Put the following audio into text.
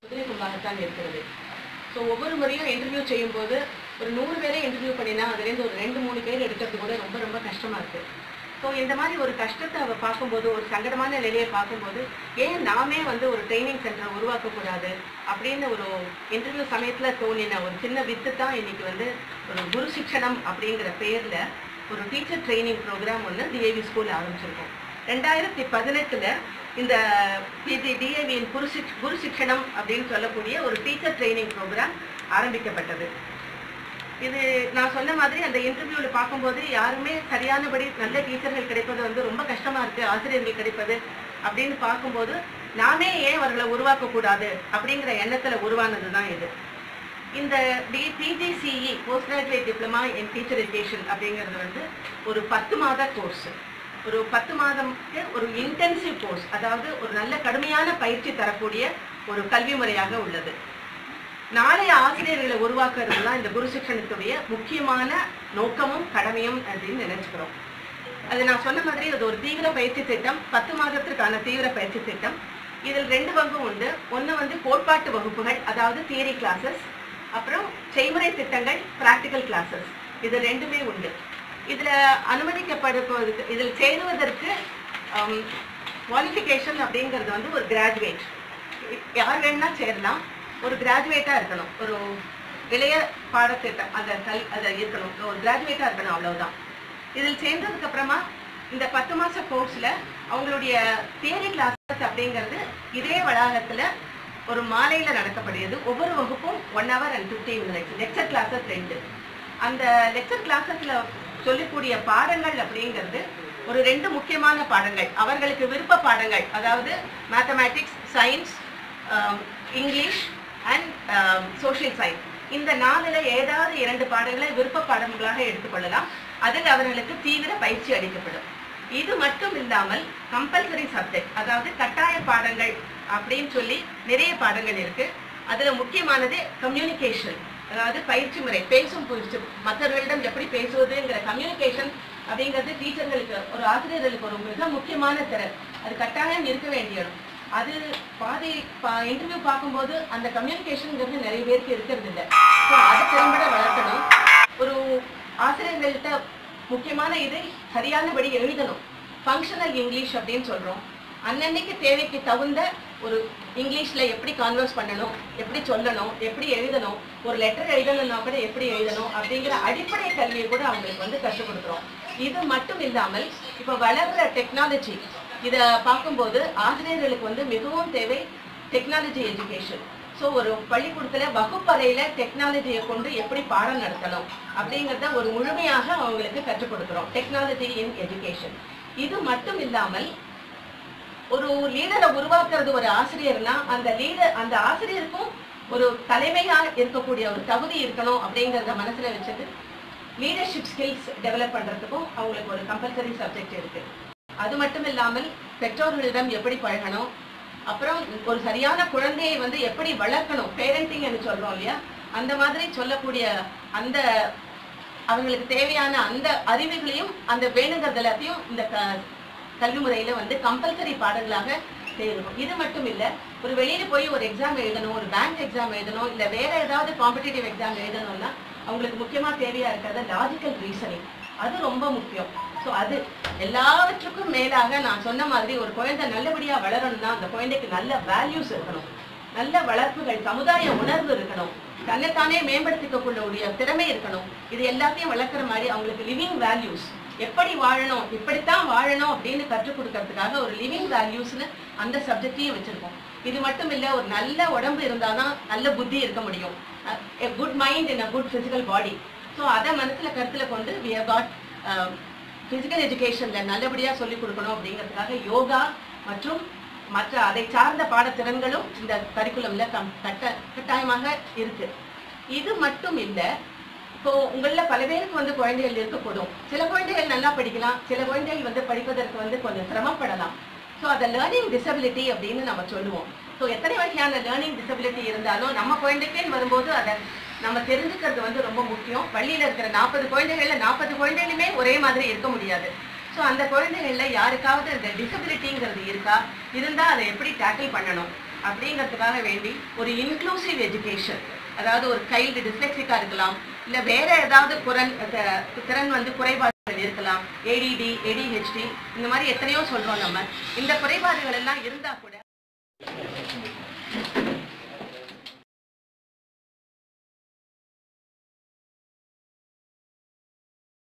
குதிரை கும்பாகத்தான் இருக்கிறது ஸோ ஒவ்வொரு முறையும் இன்டர்வியூ செய்யும்போது ஒரு நூறு பேரை இன்டர்வியூ பண்ணினா அதுலேருந்து ஒரு ரெண்டு மூணு பேர் எடுக்கிறது கூட ரொம்ப ரொம்ப கஷ்டமாக இருக்குது ஸோ இந்த மாதிரி ஒரு கஷ்டத்தை அவ பார்க்கும்போது ஒரு சங்கடமான நிலையை பார்க்கும்போது ஏன் நாமே வந்து ஒரு ட்ரைனிங் சென்டரை உருவாக்கக்கூடாது அப்படின்னு ஒரு இன்டர்வியூ சமயத்தில் தோணின ஒரு சின்ன வித்து தான் இன்னைக்கு வந்து ஒரு குரு சிக்ஷனம் அப்படிங்கிற பேரில் ஒரு டீச்சர் ட்ரைனிங் ப்ரோக்ராம் ஒன்று டிஏவி ஸ்கூல் ஆரம்பிச்சிருக்கோம் ரெண்டாயிரத்தி பதினெட்டில் இந்த பிஜி டிஏவியின் குரு சிக் குரு சிக்ஷனம் அப்படின்னு சொல்லக்கூடிய ஒரு டீச்சர் ட்ரைனிங் ப்ரோக்ராம் ஆரம்பிக்கப்பட்டது இது நான் சொன்ன மாதிரி அந்த இன்டர்வியூவில் பார்க்கும்போது யாருமே சரியானபடி நல்ல டீச்சர்கள் கிடைப்பது வந்து ரொம்ப கஷ்டமா இருக்கு ஆசிரியர்கள் கிடைப்பது அப்படின்னு பார்க்கும்போது நாமே ஏன் அவர்களை உருவாக்கக்கூடாது அப்படிங்கிற எண்ணத்துல உருவானது தான் இது இந்த D PGCE post graduate diploma in teacher education அப்படிங்கிறது வந்து ஒரு பத்து மாத கோர்ஸ் ஒரு பத்து மாதம்க்கு ஒரு இன்டென்சிவ் கோர்ஸ் அதாவது ஒரு நல்ல கடுமையான பயிற்சி தரக்கூடிய ஒரு கல்வி முறையாக உள்ளது நாளைய ஆசிரியர்களை உருவாக்குறது தான் இந்த குரு சிக்ஷணத்துடைய முக்கியமான நோக்கமும் கடமையும் அப்படின்னு நினைச்சுக்கிறோம் அது நான் சொன்ன மாதிரி அது ஒரு தீவிர பயிற்சி திட்டம் பத்து மாதத்திற்கான தீவிர பயிற்சி திட்டம் இதில் ரெண்டு பங்கு உண்டு ஒன்று வந்து கோட்பாட்டு வகுப்புகள் அதாவது தியரி கிளாஸஸ் அப்புறம் செய்முறை திட்டங்கள் ப்ராக்டிக்கல் கிளாஸஸ் இது ரெண்டுமே உண்டு இதில் அனுமதிக்கப்படுவதற்கு இதில் சேருவதற்கு குவாலிஃபிகேஷன் அப்படிங்கிறது வந்து ஒரு கிராஜுவேட் யார் வேணா சேரலாம் ஒரு கிராஜுவேட்டாக இருக்கணும் ஒரு இளைய பாடத்திட்டம் அந்த கல் அதை இருக்கணும் ஒரு கிராஜுவேட்டாக இருக்கணும் அவ்வளவுதான் இதில் சேர்ந்ததுக்கு அப்புறமா இந்த பத்து மாச கோர்ஸ்ல அவங்களுடைய தியரி கிளாஸஸ் அப்படிங்கிறது இதே வளாகத்துல ஒரு மாலையில நடக்கப்படுகிறது ஒவ்வொரு வகுப்பும் one hour and fifteen minutes lecture classes ரெண்டு அந்த லெக்சர் கிளாஸஸ்ல சொல்லக்கூடிய பாடங்கள் அப்படிங்கிறது ஒரு ரெண்டு முக்கியமான பாடங்கள் அவர்களுக்கு விருப்ப பாடங்கள் அதாவது mathematics science English and social science இந்த நாளில் ஏதாவது இரண்டு பாடங்களை விருப்ப பாடங்களாக எடுத்துக்கொள்ளலாம் அதில் அவர்களுக்கு தீவிர பயிற்சி அளிக்கப்படும் இது மட்டும் இல்லாமல் கம்பல்சரி சப்ஜெக்ட் அதாவது கட்டாய பாடங்கள் அப்படின்னு சொல்லி நிறைய பாடங்கள் இருக்கு அதுல முக்கியமானது கம்யூனிகேஷன் அதாவது பயிற்சி முறை பேசும் பயிற்சி மற்றவர்களிடம் எப்படி பேசுவதுங்கிற கம்யூனிகேஷன் அப்படிங்கிறது டீச்சர்களுக்கு ஒரு ஆசிரியர்களுக்கு ஒரு மிக முக்கியமான திறன் அது கட்டாயம் இருக்க வேண்டிய இடம் அது பாதி இன்டர்வியூ பார்க்கும்போது அந்த கம்யூனிகேஷன்ங்கிறது நிறைய பேருக்கு இருக்கிறது இல்லை ஸோ அதை திறம்பட வளர்க்கணும் ஒரு ஆசிரியர்கள்ட்ட முக்கியமான இது சரியானபடி எழுதணும் ஃபங்க்ஷனல் இங்கிலீஷ் அப்படின்னு சொல்றோம் அன்னன்னைக்கு தேவைக்கு தகுந்த ஒரு இங்கிலீஷ்ல எப்படி கான்வர்ஸ் பண்ணணும் எப்படி சொல்லணும் எப்படி எழுதணும் ஒரு லெட்டர் எழுதணும்னா கூட எப்படி எழுதணும் அப்படிங்கிற அடிப்படை கல்வியை கூட அவங்களுக்கு வந்து கற்றுக் கொடுக்குறோம் இது மட்டும் இல்லாமல் இப்போ வளர்ற டெக்னாலஜி இதை பார்க்கும்போது ஆசிரியர்களுக்கு வந்து மிகவும் தேவை டெக்னாலஜி எஜுகேஷன் ஸோ ஒரு பள்ளிக்கூடத்தில் வகுப்பறையில் டெக்னாலஜியை கொண்டு எப்படி பாடம் நடத்தணும் அப்படிங்கிறத ஒரு முழுமையாக அவங்களுக்கு கற்றுக் கொடுக்குறோம் டெக்னாலஜி இன் எஜுகேஷன் இது மட்டும் இல்லாமல் ஒரு லீடரை உருவாக்குறது ஒரு ஆசிரியர்னா அந்த லீடர் அந்த ஆசிரியருக்கும் ஒரு தலைமையா இருக்கக்கூடிய ஒரு தகுதி இருக்கணும் அப்படிங்கிறத மனசுல வச்சது லீடர்ஷிப் ஸ்கில்ஸ் டெவலப் பண்றதுக்கும் அவங்களுக்கு ஒரு கம்பல்சரி சப்ஜெக்ட் இருக்கு அது மட்டும் இல்லாமல் பெற்றோர்களிடம் எப்படி பழகணும் அப்புறம் ஒரு சரியான குழந்தையை வந்து எப்படி வளர்க்கணும் பேரண்டிங்னு சொல்றோம் இல்லையா அந்த மாதிரி சொல்லக்கூடிய அந்த அவங்களுக்கு தேவையான அந்த அறிவுகளையும் அந்த வேணுங்கிறது எல்லாத்தையும் இந்த க- கல்வி முறையில வந்து கம்பல்சரி பாடங்களாக தேர்வு இது மட்டும் இல்ல ஒரு வெளியில போய் ஒரு எக்ஸாம் எழுதணும் ஒரு பேங்க் எக்ஸாம் எழுதணும் இல்ல வேற ஏதாவது காம்படிட்டிவ் எக்ஸாம் எழுதணும்னா அவங்களுக்கு முக்கியமா தேவையா இருக்கிறது லாஜிக்கல் ரீசனிங் அது ரொம்ப முக்கியம் ஸோ அது எல்லாவற்றுக்கும் மேலாக நான் சொன்ன மாதிரி ஒரு குழந்தை நல்லபடியா வளரணும்னா அந்த குழந்தைக்கு நல்ல வேல்யூஸ் இருக்கணும் நல்ல வளர்ப்புகள் சமுதாய உணர்வு இருக்கணும் தன்னைத்தானே மேம்படுத்திக்கக்கூடிய திறமை இருக்கணும் இது எல்லாத்தையும் வளர்க்குற மாதிரி அவங்களுக்கு லிவிங் வேல்யூஸ் எப்படி வாழணும் இப்படித்தான் வாழணும் அப்படின்னு கற்றுக் கொடுக்கறதுக்காக ஒரு லிவிங் வேல்யூஸ்னு அந்த சப்ஜெக்டையும் வச்சிருக்கோம் இது மட்டும் இல்ல ஒரு நல்ல உடம்பு இருந்தாதான் நல்ல புத்தி இருக்க முடியும் good mind in a good physical body so அதை மனசுல கருத்துல கொண்டு வி ஹவ் காட் பிசிக்கல் எஜுகேஷன்ல நல்லபடியா சொல்லிக் கொடுக்கணும் அப்படிங்கிறதுக்காக யோகா மற்றும் மற்ற அதை சார்ந்த பாடத்திறன்களும் இந்த கரிக்குலம்ல கம் கட்ட கட்டாயமாக இருக்கு இது மட்டும் இல்ல இப்போ உங்கள பல பேருக்கு வந்து குழந்தைகள் இருக்கக்கூடும் சில குழந்தைகள் நல்லா படிக்கலாம் சில குழந்தைகள் வந்து படிப்பதற்கு வந்து கொஞ்சம் சிரமப்படலாம் ஸோ அதை லேர்னிங் டிசபிலிட்டி அப்படின்னு நம்ம சொல்லுவோம் ஸோ எத்தனை வகையான லேர்னிங் டிசபிலிட்டி இருந்தாலும் நம்ம குழந்தைக்குன்னு வரும்போது அதை நம்ம தெரிஞ்சுக்கிறது வந்து ரொம்ப முக்கியம் பள்ளியில இருக்கிற நாற்பது குழந்தைகள்ல நாற்பது குழந்தைகளுமே ஒரே மாதிரி இருக்க முடியாது ஸோ அந்த குழந்தைகள்ல யாருக்காவது இந்த டிசபிலிட்டிங்கிறது இருக்கா இருந்தா அதை எப்படி டேக்கிள் பண்ணணும் அப்படிங்கிறதுக்காக வேண்டி ஒரு இன்க்ளூசிவ் எஜுகேஷன் அதாவது ஒரு கைல்டு டிஸ்லெக்சிக்கா இருக்கலாம் இல்ல வேற ஏதாவது குரல் த- திறன் வந்து குறைபாடுகள் இருக்கலாம் ஏடிடி ஏடிஹெச்டி இந்த மாதிரி எத்தனையோ சொல்றோம் நம்ம இந்த குறைபாடுகள் எல்லாம் இருந்தா கூட